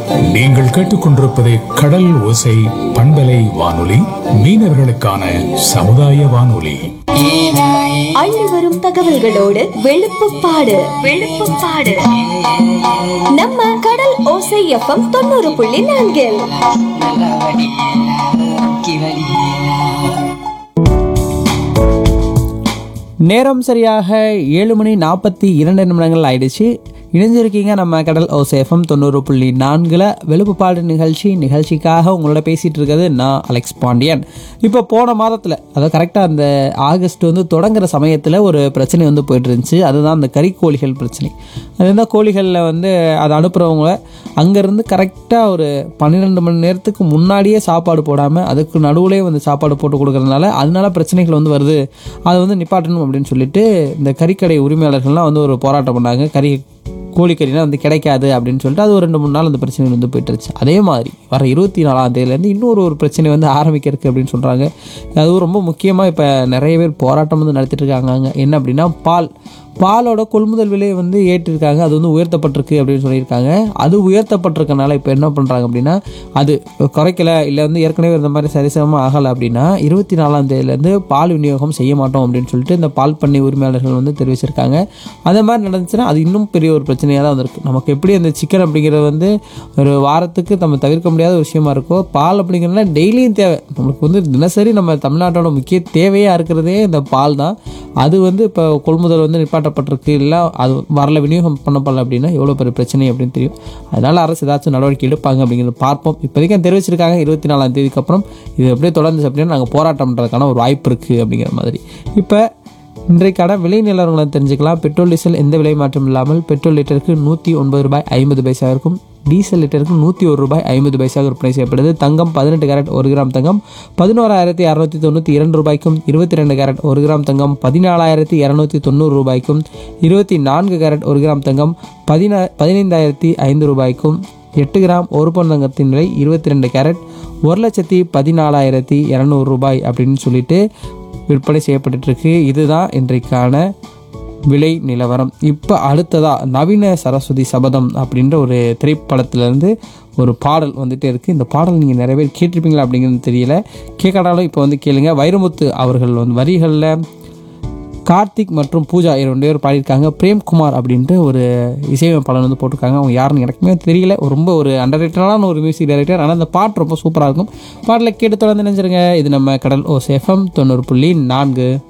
நீங்கள் கேட்டுக்கொண்டிருப்பது கடல் ஓசை பண்பலை வானொலி மீனவர்களுக்கான சமுதாய வானொலி அள்ளி வரும் தகவல்களோடு வெளுப்புப்பாடு வெளுப்புப்பாடு நம்ம கடல் ஓசை எஃப்எம் தொண்ணூறு புள்ளி நான்கில் நல்லா வடி கி வடி நேரம் சரியாக ஏழு மணி நாற்பத்தி இரண்டு நிமிடங்கள் ஆயிடுச்சு இணைஞ்சிருக்கீங்க நம்ம கடல் ஓசேஃபம் தொண்ணூறு புள்ளி நான்கில் வெளுப்புப்பாடு நிகழ்ச்சி நிகழ்ச்சிக்காக உங்களோட பேசிகிட்டு இருக்கிறது நான் அலெக்ஸ் பாண்டியன் இப்போ போன மாதத்தில் அதாவது கரெக்டாக அந்த ஆகஸ்ட் வந்து தொடங்குற சமயத்தில் ஒரு பிரச்சனை வந்து போயிட்டு இருந்துச்சு அதுதான் அந்த கறிக்கோழிகள் பிரச்சனை அது என்ன கோழிகளில் வந்து அதை அனுப்புகிறவங்க அங்கேருந்து கரெக்டாக ஒரு பன்னிரெண்டு மணி நேரத்துக்கு முன்னாடியே சாப்பாடு போடாமல் அதுக்கு நடுவுலேயே வந்து சாப்பாடு போட்டு கொடுக்கறதுனால அதனால பிரச்சனைகள் வந்து வருது அதை வந்து நிப்பாட்டணும் அப்படின்னு சொல்லிட்டு இந்த கறிக்கடை உரிமையாளர்கள்லாம் வந்து ஒரு போராட்டம் பண்ணாங்க கறி கோழிக்கறினா வந்து கிடைக்காது அப்படின்னு சொல்லிட்டு அது ஒரு ரெண்டு மூணு நாள் அந்த பிரச்சனை வந்து போயிட்டு இருந்துச்சு அதே மாதிரி வர இருபத்தி நாலாம் தேதியிலேருந்து இன்னொரு ஒரு பிரச்சனை வந்து ஆரம்பிக்கிறதுக்கு அப்படின்னு சொல்கிறாங்க அதுவும் ரொம்ப முக்கியமாக இப்போ நிறைய பேர் போராட்டம் வந்து நடத்திட்டு இருக்காங்க அங்க. என்ன அப்படின்னா பால் பாலோட கொள்முதல் விலையை வந்து ஏற்றிருக்காங்க அது வந்து உயர்த்தப்பட்டிருக்கு அப்படின்னு சொல்லியிருக்காங்க அது உயர்த்தப்பட்டிருக்கனால இப்போ என்ன பண்ணுறாங்க அப்படின்னா அது குறைக்கல இல்லை வந்து ஏற்கனவே இந்த மாதிரி சரிசமமாக ஆகலை அப்படின்னா இருபத்தி நாலாம் தேதியிலேருந்து பால் விநியோகம் செய்ய மாட்டோம் அப்படின்னு சொல்லிட்டு இந்த பால் பண்ணை உரிமையாளர்கள் வந்து தெரிவிச்சிருக்காங்க அதே மாதிரி நடந்துச்சுன்னா அது இன்னும் பெரிய ஒரு பிரச்சனையாக தான் வந்திருக்கு நமக்கு எப்படி அந்த சிக்கன் அப்படிங்கிறது வந்து ஒரு வாரத்துக்கு நம்ம தவிர்க்க முடியாத ஒரு விஷயமா இருக்கோ பால் அப்படிங்கிறதுனா டெய்லியும் தேவை நம்மளுக்கு வந்து தினசரி நம்ம தமிழ்நாட்டோட முக்கிய தேவையாக இருக்கிறதே இந்த பால் தான் அது வந்து இப்போ கொள்முதல் வந்து நிப்பாட்டப்பட்டிருக்கு இல்லை அது வரல விநியோகம் பண்ணப்படல அப்படின்னா எவ்வளோ பெரிய பிரச்சனை அப்படின்னு தெரியும் அதனால் அரசு ஏதாச்சும் நடவடிக்கை எடுப்பாங்க அப்படிங்கிறத பார்ப்போம் இப்போதைக்கு தெரிவிச்சிருக்காங்க இருபத்தி நாலாம் தேதிக்கு அப்புறம் இது அப்படியே தொடர்ந்து அப்படின்னா நாங்கள் போராட்டம் பண்ணுறதுக்கான ஒரு வாய்ப்பு இருக்குது அப்படிங்கிற மாதிரி இப்போ இன்றைக்கான விலை நிலவரங்களை தெரிஞ்சுக்கலாம் பெட்ரோல் டீசல் எந்த விலை மாற்றம் இல்லாமல் பெட்ரோல் லிட்டருக்கு நூற்றி ஒன்பது ரூபாய் ஐம்பது பைசா இருக்கும் டீசல் லிட்டருக்கு நூற்றி ஒரு ரூபாய் ஐம்பது பைசாக விற்பனை செய்யப்படுது தங்கம் பதினெட்டு கேரட் ஒரு கிராம் தங்கம் பதினோராயிரத்தி அறுநூத்தி தொண்ணூற்றி இரண்டு ரூபாய்க்கும் இருபத்தி ரெண்டு கேரட் ஒரு கிராம் தங்கம் பதினாலாயிரத்தி இரநூத்தி தொண்ணூறு ரூபாய்க்கும் இருபத்தி நான்கு கேரட் ஒரு கிராம் தங்கம் பதினா பதினைந்தாயிரத்தி ஐந்து ரூபாய்க்கும் எட்டு கிராம் ஒரு பவுன் தங்கத்தின் விலை இருபத்தி ரெண்டு கேரட் ஒரு லட்சத்தி பதினாலாயிரத்தி இரநூறு ரூபாய் அப்படின்னு சொல்லிட்டு விற்பனை செய்யப்பட்டுருக்கு இதுதான் இன்றைக்கான விலை நிலவரம் இப்போ அடுத்ததா நவீன சரஸ்வதி சபதம் அப்படின்ற ஒரு திரைப்படத்திலேருந்து ஒரு பாடல் வந்துட்டே இருக்குது இந்த பாடல் நீங்கள் நிறைய பேர் கேட்டிருப்பீங்களா அப்படிங்கிறது தெரியல கேட்காட்டாலும் இப்போ வந்து கேளுங்க வைரமுத்து அவர்கள் வந்து வரிகளில் கார்த்திக் மற்றும் பூஜா இவங்க ரெண்டு பேர் பாடியிருக்காங்க பிரேம்குமார் அப்படின்ட்டு ஒரு இசையமைப்பாளர் வந்து போட்டிருக்காங்க அவங்க யாருன்னு எனக்குமே தெரியல ரொம்ப ஒரு அண்டர் ஒரு மியூசிக் டைரக்டர் ஆனால் அந்த பாட்டு ரொம்ப சூப்பராக இருக்கும் பாட்டில் கேட்டு தொடர்ந்து நினைச்சிருங்க இது நம்ம கடல் ஓ எஃப்எம் தொண்ணூறு புள்ளி நான்கு